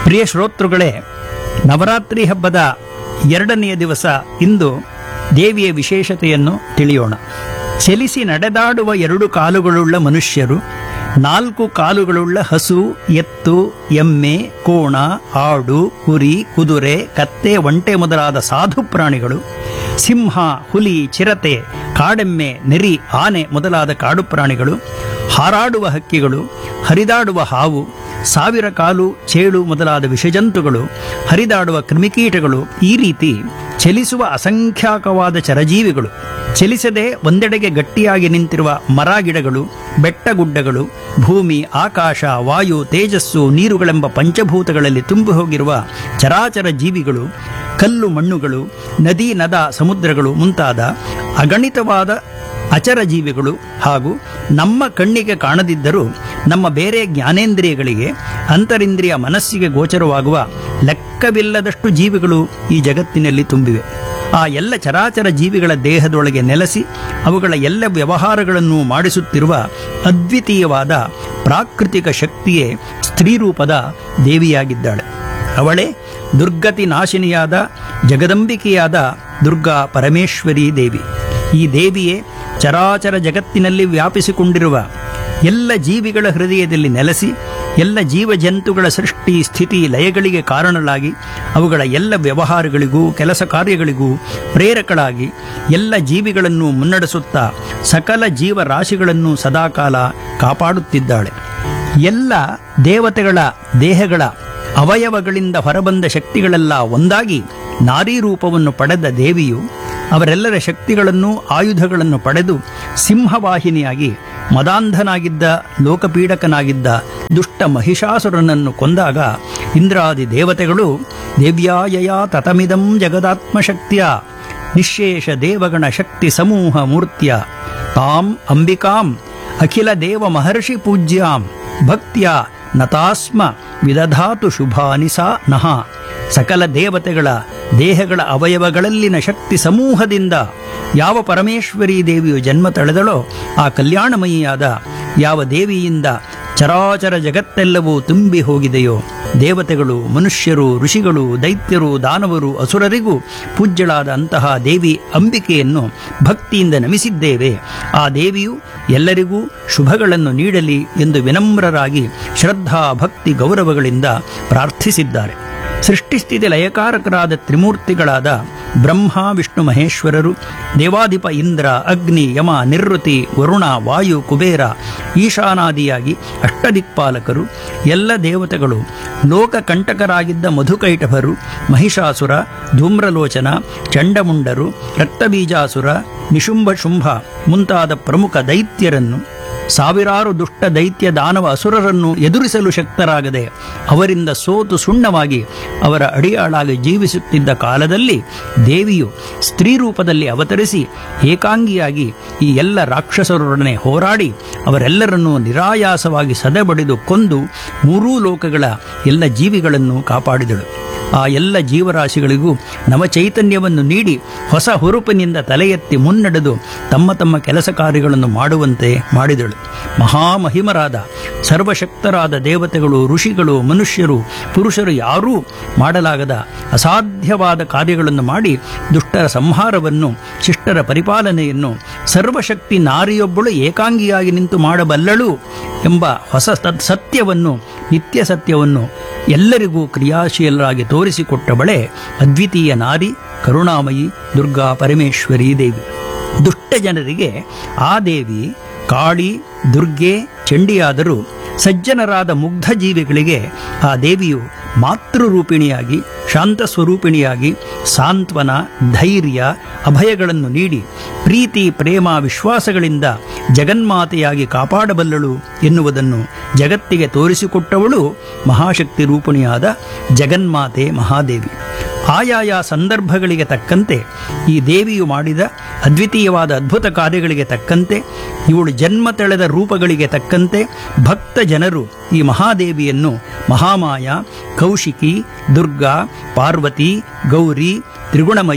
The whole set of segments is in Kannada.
ಪ್ರಿಯ ಶ್ರೋತೃಗಳೇ ನವರಾತ್ರಿ ಹಬ್ಬದ ಎರಡನೆಯ ದಿವಸ ಇಂದು ದೇವಿಯ ವಿಶೇಷತೆಯನ್ನು ತಿಳಿಯೋಣ ಚಲಿಸಿ ನಡೆದಾಡುವ ಎರಡು ಕಾಲುಗಳುಳ್ಳ ಮನುಷ್ಯರು ನಾಲ್ಕು ಕಾಲುಗಳುಳ್ಳ ಹಸು ಎತ್ತು ಎಮ್ಮೆ ಕೋಣ ಆಡು ಕುರಿ ಕುದುರೆ ಕತ್ತೆ ಒಂಟೆ ಮೊದಲಾದ ಸಾಧು ಪ್ರಾಣಿಗಳು ಸಿಂಹ ಹುಲಿ ಚಿರತೆ ಕಾಡೆಮ್ಮೆ ನೆರಿ ಆನೆ ಮೊದಲಾದ ಕಾಡು ಪ್ರಾಣಿಗಳು ಹಾರಾಡುವ ಹಕ್ಕಿಗಳು ಹರಿದಾಡುವ ಹಾವು ಸಾವಿರ ಕಾಲು ಚೇಳು ಮೊದಲಾದ ವಿಷಜಂತುಗಳು ಹರಿದಾಡುವ ಕ್ರಿಮಿಕೀಟಗಳು ಈ ರೀತಿ ಚಲಿಸುವ ಅಸಂಖ್ಯಾಕವಾದ ಚರಜೀವಿಗಳು ಚಲಿಸದೆ ಒಂದೆಡೆಗೆ ಗಟ್ಟಿಯಾಗಿ ನಿಂತಿರುವ ಮರ ಗಿಡಗಳು ಬೆಟ್ಟಗುಡ್ಡಗಳು ಭೂಮಿ ಆಕಾಶ ವಾಯು ತೇಜಸ್ಸು ನೀರುಗಳೆಂಬ ಪಂಚಭೂತಗಳಲ್ಲಿ ತುಂಬಿ ಹೋಗಿರುವ ಚರಾಚರ ಜೀವಿಗಳು ಕಲ್ಲು ಮಣ್ಣುಗಳು ನದಿ ನದ ಸಮುದ್ರಗಳು ಮುಂತಾದ ಅಗಣಿತವಾದ ಅಚರ ಜೀವಿಗಳು ಹಾಗೂ ನಮ್ಮ ಕಣ್ಣಿಗೆ ಕಾಣದಿದ್ದರೂ ನಮ್ಮ ಬೇರೆ ಜ್ಞಾನೇಂದ್ರಿಯಗಳಿಗೆ ಅಂತರಿಂದ್ರಿಯ ಮನಸ್ಸಿಗೆ ಗೋಚರವಾಗುವ ಲೆಕ್ಕವಿಲ್ಲದಷ್ಟು ಜೀವಿಗಳು ಈ ಜಗತ್ತಿನಲ್ಲಿ ತುಂಬಿವೆ ಆ ಎಲ್ಲ ಚರಾಚರ ಜೀವಿಗಳ ದೇಹದೊಳಗೆ ನೆಲೆಸಿ ಅವುಗಳ ಎಲ್ಲ ವ್ಯವಹಾರಗಳನ್ನು ಮಾಡಿಸುತ್ತಿರುವ ಅದ್ವಿತೀಯವಾದ ಪ್ರಾಕೃತಿಕ ಶಕ್ತಿಯೇ ಸ್ತ್ರೀರೂಪದ ದೇವಿಯಾಗಿದ್ದಾಳೆ ಅವಳೇ ದುರ್ಗತಿ ನಾಶಿನಿಯಾದ ಜಗದಂಬಿಕೆಯಾದ ದುರ್ಗಾ ಪರಮೇಶ್ವರಿ ದೇವಿ ಈ ದೇವಿಯೇ ಚರಾಚರ ಜಗತ್ತಿನಲ್ಲಿ ವ್ಯಾಪಿಸಿಕೊಂಡಿರುವ ಎಲ್ಲ ಜೀವಿಗಳ ಹೃದಯದಲ್ಲಿ ನೆಲೆಸಿ ಎಲ್ಲ ಜೀವಜಂತುಗಳ ಸೃಷ್ಟಿ ಸ್ಥಿತಿ ಲಯಗಳಿಗೆ ಕಾರಣಳಾಗಿ ಅವುಗಳ ಎಲ್ಲ ವ್ಯವಹಾರಗಳಿಗೂ ಕೆಲಸ ಕಾರ್ಯಗಳಿಗೂ ಪ್ರೇರಕಳಾಗಿ ಎಲ್ಲ ಜೀವಿಗಳನ್ನು ಮುನ್ನಡೆಸುತ್ತಾ ಸಕಲ ಜೀವರಾಶಿಗಳನ್ನು ಸದಾಕಾಲ ಕಾಪಾಡುತ್ತಿದ್ದಾಳೆ ಎಲ್ಲ ದೇವತೆಗಳ ದೇಹಗಳ ಅವಯವಗಳಿಂದ ಹೊರಬಂದ ಶಕ್ತಿಗಳೆಲ್ಲ ಒಂದಾಗಿ ನಾರೀ ರೂಪವನ್ನು ಪಡೆದ ದೇವಿಯು ಅವರೆಲ್ಲರ ಶಕ್ತಿಗಳನ್ನು ಆಯುಧಗಳನ್ನು ಪಡೆದು ಸಿಂಹವಾಹಿನಿಯಾಗಿ ಮದಾಂಧನಾಗಿದ್ದ ಲೋಕಪೀಡಕನಾಗಿದ್ದ ದುಷ್ಟ ಮಹಿಷಾಸುರನನ್ನು ಕೊಂದಾಗ ಇಂದ್ರಾದಿ ದೇವತೆಗಳು ದೇವ್ಯಾಯಯ ತತಮಿದಂ ಜಗದಾತ್ಮಶಕ್ತಿಯ ನಿಶೇಷ ದೇವಗಣ ಶಕ್ತಿ ಸಮೂಹ ಮೂರ್ತ್ಯ ತಾಂ ಅಂಬಿಕಾಂ ಅಖಿಲ ದೇವ ಮಹರ್ಷಿ ಪೂಜ್ಯಾಂ ಭಕ್ತ್ಯ ನತಾಸ್ಮ ವಿದಧಾತು ಶುಭಾನಿ ಸಾ ನಹ ಸಕಲ ದೇವತೆಗಳ ದೇಹಗಳ ಅವಯವಗಳಲ್ಲಿನ ಶಕ್ತಿ ಸಮೂಹದಿಂದ ಯಾವ ಪರಮೇಶ್ವರಿ ದೇವಿಯು ಜನ್ಮ ತಳೆದಳೋ ಆ ಕಲ್ಯಾಣಮಯಿಯಾದ ಯಾವ ದೇವಿಯಿಂದ ಚರಾಚರ ಜಗತ್ತೆಲ್ಲವೂ ತುಂಬಿ ಹೋಗಿದೆಯೋ ದೇವತೆಗಳು ಮನುಷ್ಯರು ಋಷಿಗಳು ದೈತ್ಯರು ದಾನವರು ಅಸುರರಿಗೂ ಪೂಜ್ಯಳಾದ ಅಂತಹ ದೇವಿ ಅಂಬಿಕೆಯನ್ನು ಭಕ್ತಿಯಿಂದ ನಮಿಸಿದ್ದೇವೆ ಆ ದೇವಿಯು ಎಲ್ಲರಿಗೂ ಶುಭಗಳನ್ನು ನೀಡಲಿ ಎಂದು ವಿನಮ್ರರಾಗಿ ಶ್ರದ್ಧಾ ಭಕ್ತಿ ಗೌರವಗಳಿಂದ ಪ್ರಾರ್ಥಿಸಿದ್ದಾರೆ ಸೃಷ್ಟಿಸ್ಥಿತಿ ಲಯಕಾರಕರಾದ ತ್ರಿಮೂರ್ತಿಗಳಾದ ಬ್ರಹ್ಮ ವಿಷ್ಣು ಮಹೇಶ್ವರರು ದೇವಾಧಿಪ ಇಂದ್ರ ಅಗ್ನಿ ಯಮ ನಿವೃತಿ ವರುಣ ವಾಯು ಕುಬೇರ ಈಶಾನಾದಿಯಾಗಿ ಅಷ್ಟದಿಕ್ಪಾಲಕರು ಎಲ್ಲ ದೇವತೆಗಳು ಲೋಕಕಂಟಕರಾಗಿದ್ದ ಮಧುಕೈಟಭರು ಮಹಿಷಾಸುರ ಧೂಮ್ರಲೋಚನ ಚಂಡಮುಂಡರು ರಕ್ತಬೀಜಾಸುರ ನಿಶುಂಭ ಶುಂಭ ಮುಂತಾದ ಪ್ರಮುಖ ದೈತ್ಯರನ್ನು ಸಾವಿರಾರು ದುಷ್ಟ ದೈತ್ಯ ದಾನವ ಅಸುರರನ್ನು ಎದುರಿಸಲು ಶಕ್ತರಾಗದೆ ಅವರಿಂದ ಸೋತು ಸುಣ್ಣವಾಗಿ ಅವರ ಅಡಿಯಾಳಾಗಿ ಜೀವಿಸುತ್ತಿದ್ದ ಕಾಲದಲ್ಲಿ ದೇವಿಯು ಸ್ತ್ರೀ ರೂಪದಲ್ಲಿ ಅವತರಿಸಿ ಏಕಾಂಗಿಯಾಗಿ ಈ ಎಲ್ಲ ರಾಕ್ಷಸರೊಡನೆ ಹೋರಾಡಿ ಅವರೆಲ್ಲರನ್ನೂ ನಿರಾಯಾಸವಾಗಿ ಸದೆಬಡಿದು ಕೊಂದು ಮೂರೂ ಲೋಕಗಳ ಎಲ್ಲ ಜೀವಿಗಳನ್ನು ಕಾಪಾಡಿದಳು ಆ ಎಲ್ಲ ಜೀವರಾಶಿಗಳಿಗೂ ನವಚೈತನ್ಯವನ್ನು ನೀಡಿ ಹೊಸ ಹುರುಪಿನಿಂದ ತಲೆ ಎತ್ತಿ ಮುನ್ನಡೆದು ತಮ್ಮ ತಮ್ಮ ಕೆಲಸ ಕಾರ್ಯಗಳನ್ನು ಮಾಡುವಂತೆ ಮಾಡಿದಳು ಮಹಾಮಹಿಮರಾದ ಸರ್ವಶಕ್ತರಾದ ದೇವತೆಗಳು ಋಷಿಗಳು ಮನುಷ್ಯರು ಪುರುಷರು ಯಾರೂ ಮಾಡಲಾಗದ ಅಸಾಧ್ಯವಾದ ಕಾರ್ಯಗಳನ್ನು ಮಾಡಿ ದುಷ್ಟರ ಸಂಹಾರವನ್ನು ಶಿಷ್ಟರ ಪರಿಪಾಲನೆಯನ್ನು ಸರ್ವಶಕ್ತಿ ನಾರಿಯೊಬ್ಬಳು ಏಕಾಂಗಿಯಾಗಿ ನಿಂತು ಮಾಡಬಲ್ಲಳು ಎಂಬ ಹೊಸ ತತ್- ಸತ್ಯವನ್ನು ನಿತ್ಯ ಸತ್ಯವನ್ನು ಎಲ್ಲರಿಗೂ ಕ್ರಿಯಾಶೀಲರಾಗಿ ತೋರಿಸಿಕೊಟ್ಟವಳೆ ಅದ್ವಿತೀಯ ನಾರಿ ಕರುಣಾಮಯಿ ದುರ್ಗಾ ಪರಮೇಶ್ವರಿ ದೇವಿ ದುಷ್ಟ ಜನರಿಗೆ ಆ ದೇವಿ ಕಾಳಿ ದುರ್ಗೆ ಚಂಡಿಯಾದರೂ ಸಜ್ಜನರಾದ ಮುಗ್ಧ ಜೀವಿಗಳಿಗೆ ಆ ದೇವಿಯು ಮಾತೃರೂಪಿಣಿಯಾಗಿ ಶಾಂತ ಸ್ವರೂಪಿಣಿಯಾಗಿ ಸಾಂತ್ವನ ಧೈರ್ಯ ಅಭಯಗಳನ್ನು ನೀಡಿ ಪ್ರೀತಿ ಪ್ರೇಮ ವಿಶ್ವಾಸಗಳಿಂದ ಜಗನ್ಮಾತೆಯಾಗಿ ಕಾಪಾಡಬಲ್ಲಳು ಎನ್ನುವುದನ್ನು ಜಗತ್ತಿಗೆ ತೋರಿಸಿಕೊಟ್ಟವಳು ಮಹಾಶಕ್ತಿ ರೂಪಿಣಿಯಾದ ಜಗನ್ಮಾತೆ ಮಹಾದೇವಿ ಆಯಾಯ ಸಂದರ್ಭಗಳಿಗೆ ತಕ್ಕಂತೆ ಈ ದೇವಿಯು ಮಾಡಿದ ಅದ್ವಿತೀಯವಾದ ಅದ್ಭುತ ಕಾರ್ಯಗಳಿಗೆ ತಕ್ಕಂತೆ ಇವಳು ಜನ್ಮ ತಳೆದ ರೂಪಗಳಿಗೆ ತಕ್ಕಂತೆ ಭಕ್ತ ಜನರು ಈ ಮಹಾದೇವಿಯನ್ನು ಮಹಾಮಾಯ ಕೌಶಿಕಿ ದುರ್ಗಾ ಪಾರ್ವತಿ ಗೌರಿ ತ್ರಿಗುಣಮಯಿ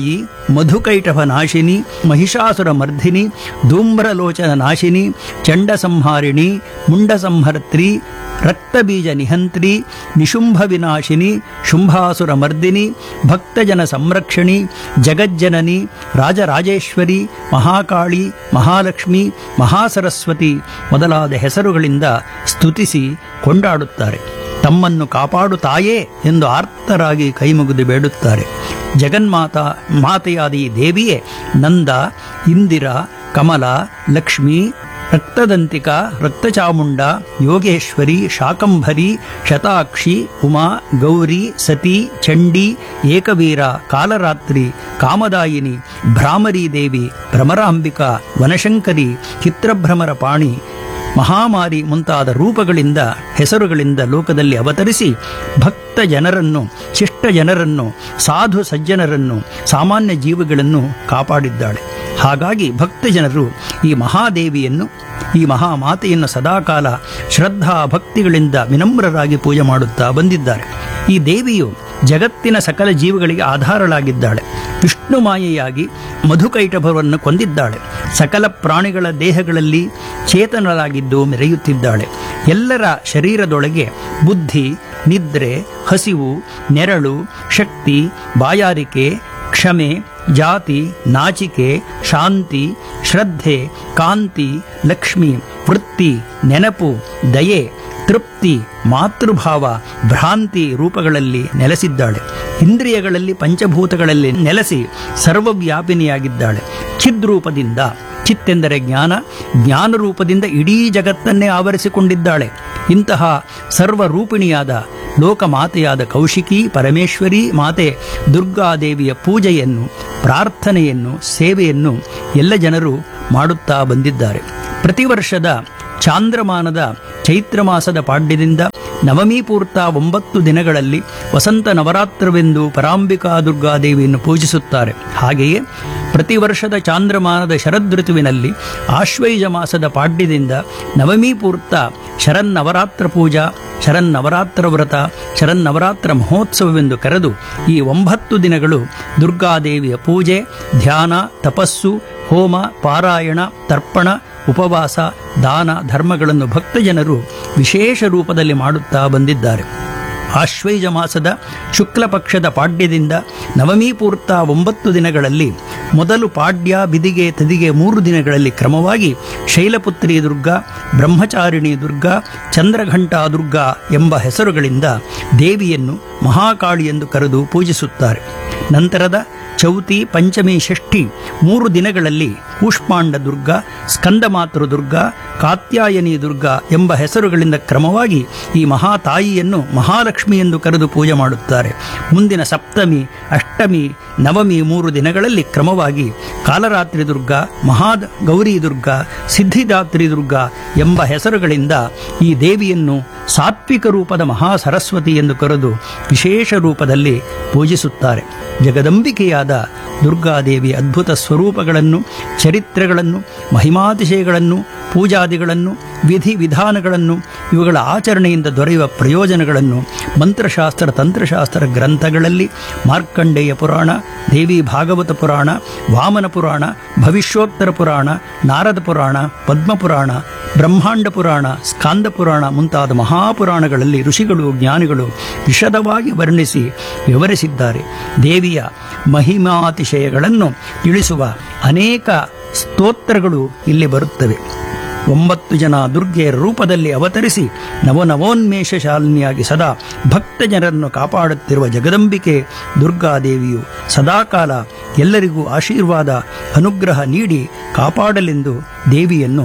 ಮಧುಕೈಟಭ ನಾಶಿನಿ ಮಹಿಷಾಸುರ ಮರ್ಧಿನಿ ಧೂಮ್ರಲೋಚನ ನಾಶಿನಿ ಚಂಡ ಸಂಹಾರಿಣಿ ಮುಂಡ ಸಂಹರ್ತ್ರಿ ರಕ್ತಬೀಜ ನಿಹಂತ್ರಿ ನಿಶುಂಭ ವಿನಾಶಿನಿ ಶುಂಭಾಸುರ ಮರ್ದಿನಿ ಭಕ್ತಜನ ಸಂರಕ್ಷಣಿ ಜಗಜ್ಜನನಿ ರಾಜರಾಜೇಶ್ವರಿ ಮಹಾಕಾಳಿ ಮಹಾಲಕ್ಷ್ಮಿ ಮಹಾಸರಸ್ವತಿ ಮೊದಲಾದ ಹೆಸರುಗಳಿಂದ ಸ್ತುತಿಸಿ ಕೊಂಡಾಡುತ್ತಾರೆ ತಮ್ಮನ್ನು ಕಾಪಾಡು ತಾಯೇ ಎಂದು ಆರ್ತರಾಗಿ ಕೈಮುಗಿದು ಬೇಡುತ್ತಾರೆ ಜಗನ್ಮಾತಾ ಮಾತೆಯಾದ ಈ ದೇವಿಯೇ ನಂದ ಇಂದಿರ ಕಮಲ ಲಕ್ಷ್ಮಿ ರಕ್ತದಂತಿಕ ರಕ್ತಚಾಮುಂಡ ಯೋಗೇಶ್ವರಿ ಶಾಕಂಭರಿ ಶತಾಕ್ಷಿ ಉಮಾ ಗೌರಿ ಸತಿ ಚಂಡಿ ಏಕವೀರ ಕಾಲರಾತ್ರಿ ಕಾಮದಾಯಿನಿ ಭ್ರಾಮರೀ ದೇವಿ ಭ್ರಮರಾಂಬಿಕಾ ವನಶಂಕರಿ ಚಿತ್ರಭ್ರಮರ ಪಾಣಿ ಮಹಾಮಾರಿ ಮುಂತಾದ ರೂಪಗಳಿಂದ ಹೆಸರುಗಳಿಂದ ಲೋಕದಲ್ಲಿ ಅವತರಿಸಿ ಭಕ್ತ ಜನರನ್ನು ಶಿಷ್ಟ ಜನರನ್ನು ಸಾಧು ಸಜ್ಜನರನ್ನು ಸಾಮಾನ್ಯ ಜೀವಿಗಳನ್ನು ಕಾಪಾಡಿದ್ದಾಳೆ ಹಾಗಾಗಿ ಭಕ್ತ ಜನರು ಈ ಮಹಾದೇವಿಯನ್ನು ಈ ಮಹಾಮಾತೆಯನ್ನು ಸದಾಕಾಲ ಶ್ರದ್ಧಾ ಭಕ್ತಿಗಳಿಂದ ವಿನಮ್ರರಾಗಿ ಪೂಜೆ ಮಾಡುತ್ತಾ ಬಂದಿದ್ದಾರೆ ಈ ದೇವಿಯು ಜಗತ್ತಿನ ಸಕಲ ಜೀವಿಗಳಿಗೆ ಆಧಾರಳಾಗಿದ್ದಾಳೆ ವಿಷ್ಣು ಮಾಯೆಯಾಗಿ ಮಧುಕೈಟಭವನ್ನು ಕೊಂದಿದ್ದಾಳೆ ಸಕಲ ಪ್ರಾಣಿಗಳ ದೇಹಗಳಲ್ಲಿ ಚೇತನರಾಗಿದ್ದು ಮೆರೆಯುತ್ತಿದ್ದಾಳೆ ಎಲ್ಲರ ಶರೀರದೊಳಗೆ ಬುದ್ಧಿ ನಿದ್ರೆ ಹಸಿವು ನೆರಳು ಶಕ್ತಿ ಬಾಯಾರಿಕೆ ಕ್ಷಮೆ ಜಾತಿ ನಾಚಿಕೆ ಶಾಂತಿ ಶ್ರದ್ಧೆ ಕಾಂತಿ ಲಕ್ಷ್ಮಿ ವೃತ್ತಿ ನೆನಪು ದಯೆ ತೃಪ್ತಿ ಮಾತೃಭಾವ ಭ್ರಾಂತಿ ರೂಪಗಳಲ್ಲಿ ನೆಲೆಸಿದ್ದಾಳೆ ಇಂದ್ರಿಯಗಳಲ್ಲಿ ಪಂಚಭೂತಗಳಲ್ಲಿ ನೆಲೆಸಿ ಸರ್ವವ್ಯಾಪಿನಿಯಾಗಿದ್ದಾಳೆ ಚಿದ್ರೂಪದಿಂದ ಚಿತ್ತೆಂದರೆ ಜ್ಞಾನ ಜ್ಞಾನ ರೂಪದಿಂದ ಇಡೀ ಜಗತ್ತನ್ನೇ ಆವರಿಸಿಕೊಂಡಿದ್ದಾಳೆ ಇಂತಹ ಸರ್ವರೂಪಿಣಿಯಾದ ಲೋಕಮಾತೆಯಾದ ಕೌಶಿಕಿ ಪರಮೇಶ್ವರಿ ಮಾತೆ ದುರ್ಗಾದೇವಿಯ ಪೂಜೆಯನ್ನು ಪ್ರಾರ್ಥನೆಯನ್ನು ಸೇವೆಯನ್ನು ಎಲ್ಲ ಜನರು ಮಾಡುತ್ತಾ ಬಂದಿದ್ದಾರೆ ಪ್ರತಿ ವರ್ಷದ ಚಾಂದ್ರಮಾನದ ಚೈತ್ರ ಮಾಸದ ಪಾಡ್ಯದಿಂದ ನವಮಿ ಪೂರ್ತ ಒಂಬತ್ತು ದಿನಗಳಲ್ಲಿ ವಸಂತ ನವರಾತ್ರವೆಂದು ಪರಾಂಬಿಕಾ ದುರ್ಗಾದೇವಿಯನ್ನು ಪೂಜಿಸುತ್ತಾರೆ ಹಾಗೆಯೇ ಪ್ರತಿ ವರ್ಷದ ಚಾಂದ್ರಮಾನದ ಶರದೃತುವಿನಲ್ಲಿ ಆಶ್ವೈಜ ಮಾಸದ ಪಾಡ್ಯದಿಂದ ನವಮಿ ಪೂರ್ತ ಶರನ್ನವರಾತ್ರ ಪೂಜಾ ಶರನ್ನವರಾತ್ರ ವ್ರತ ಶರನ್ನವರಾತ್ರ ಮಹೋತ್ಸವವೆಂದು ಕರೆದು ಈ ಒಂಬತ್ತು ದಿನಗಳು ದುರ್ಗಾದೇವಿಯ ಪೂಜೆ ಧ್ಯಾನ ತಪಸ್ಸು ಹೋಮ ಪಾರಾಯಣ ತರ್ಪಣ ಉಪವಾಸ ದಾನ ಧರ್ಮಗಳನ್ನು ಭಕ್ತಜನರು ವಿಶೇಷ ರೂಪದಲ್ಲಿ ಮಾಡುತ್ತಾ ಬಂದಿದ್ದಾರೆ ಆಶ್ವೈಜ ಮಾಸದ ಶುಕ್ಲ ಪಕ್ಷದ ಪಾಡ್ಯದಿಂದ ನವಮಿ ಪೂರ್ತ ಒಂಬತ್ತು ದಿನಗಳಲ್ಲಿ ಮೊದಲು ಪಾಡ್ಯ ಬಿದಿಗೆ ತದಿಗೆ ಮೂರು ದಿನಗಳಲ್ಲಿ ಕ್ರಮವಾಗಿ ಶೈಲಪುತ್ರಿ ದುರ್ಗಾ ಬ್ರಹ್ಮಚಾರಿಣಿ ದುರ್ಗಾ ಚಂದ್ರಘಂಟಾ ದುರ್ಗಾ ಎಂಬ ಹೆಸರುಗಳಿಂದ ದೇವಿಯನ್ನು ಮಹಾಕಾಳಿ ಎಂದು ಕರೆದು ಪೂಜಿಸುತ್ತಾರೆ ನಂತರದ ಚೌತಿ ಪಂಚಮಿ ಷಷ್ಠಿ ಮೂರು ದಿನಗಳಲ್ಲಿ ಕೂಷ್ಮಾಂಡ ದುರ್ಗ ಸ್ಕಂದಮಾತೃ ದುರ್ಗ ಕಾತ್ಯಾಯನಿ ದುರ್ಗ ಎಂಬ ಹೆಸರುಗಳಿಂದ ಕ್ರಮವಾಗಿ ಈ ಮಹಾತಾಯಿಯನ್ನು ಮಹಾಲಕ್ಷ್ಮಿ ಎಂದು ಕರೆದು ಪೂಜೆ ಮಾಡುತ್ತಾರೆ ಮುಂದಿನ ಸಪ್ತಮಿ ಅಷ್ಟಮಿ ನವಮಿ ಮೂರು ದಿನಗಳಲ್ಲಿ ಕ್ರಮವಾಗಿ ಕಾಲರಾತ್ರಿ ದುರ್ಗ ಮಹಾ ಗೌರಿ ದುರ್ಗ ಸಿದ್ಧಿದಾತ್ರಿ ದುರ್ಗ ಎಂಬ ಹೆಸರುಗಳಿಂದ ಈ ದೇವಿಯನ್ನು ಸಾತ್ವಿಕ ರೂಪದ ಮಹಾ ಸರಸ್ವತಿ ಎಂದು ಕರೆದು ವಿಶೇಷ ರೂಪದಲ್ಲಿ ಪೂಜಿಸುತ್ತಾರೆ ಜಗದಂಬಿಕೆಯಾದ ದುರ್ಗಾದೇವಿಯ ಅದ್ಭುತ ಸ್ವರೂಪಗಳನ್ನು ಚರಿತ್ರೆಗಳನ್ನು ಮಹಿಮಾತಿಶಯಗಳನ್ನು ಪೂಜಾದಿಗಳನ್ನು ವಿಧಿ ವಿಧಾನಗಳನ್ನು ಇವುಗಳ ಆಚರಣೆಯಿಂದ ದೊರೆಯುವ ಪ್ರಯೋಜನಗಳನ್ನು ಮಂತ್ರಶಾಸ್ತ್ರ ತಂತ್ರಶಾಸ್ತ್ರ ಗ್ರಂಥಗಳಲ್ಲಿ ಮಾರ್ಕಂಡೇಯ ಪುರಾಣ ದೇವಿ ಭಾಗವತ ಪುರಾಣ ವಾಮನ ಪುರಾಣ ಭವಿಷ್ಯೋತ್ತರ ಪುರಾಣ ನಾರದ ಪುರಾಣ ಪದ್ಮಪುರಾಣ ಬ್ರಹ್ಮಾಂಡ ಪುರಾಣ ಸ್ಕಾಂದ ಪುರಾಣ ಮುಂತಾದ ಮಹಾಪುರಾಣಗಳಲ್ಲಿ ಋಷಿಗಳು ಜ್ಞಾನಿಗಳು ವಿಶದವಾಗಿ ವರ್ಣಿಸಿ ವಿವರಿಸಿದ್ದಾರೆ ದೇವಿಯ ಮಹಿಮಾತಿಶಯಗಳನ್ನು ತಿಳಿಸುವ ಅನೇಕ ಸ್ತೋತ್ರಗಳು ಇಲ್ಲಿ ಬರುತ್ತವೆ ಒಂಬತ್ತು ಜನ ದುರ್ಗೆಯರ ರೂಪದಲ್ಲಿ ಅವತರಿಸಿ ನವನವೋನ್ಮೇಷ ಶಾಲಿನಿಯಾಗಿ ಸದಾ ಭಕ್ತ ಜನರನ್ನು ಕಾಪಾಡುತ್ತಿರುವ ಜಗದಂಬಿಕೆ ದುರ್ಗಾದೇವಿಯು ಸದಾಕಾಲ ಎಲ್ಲರಿಗೂ ಆಶೀರ್ವಾದ ಅನುಗ್ರಹ ನೀಡಿ ಕಾಪಾಡಲೆಂದು ದೇವಿಯನ್ನು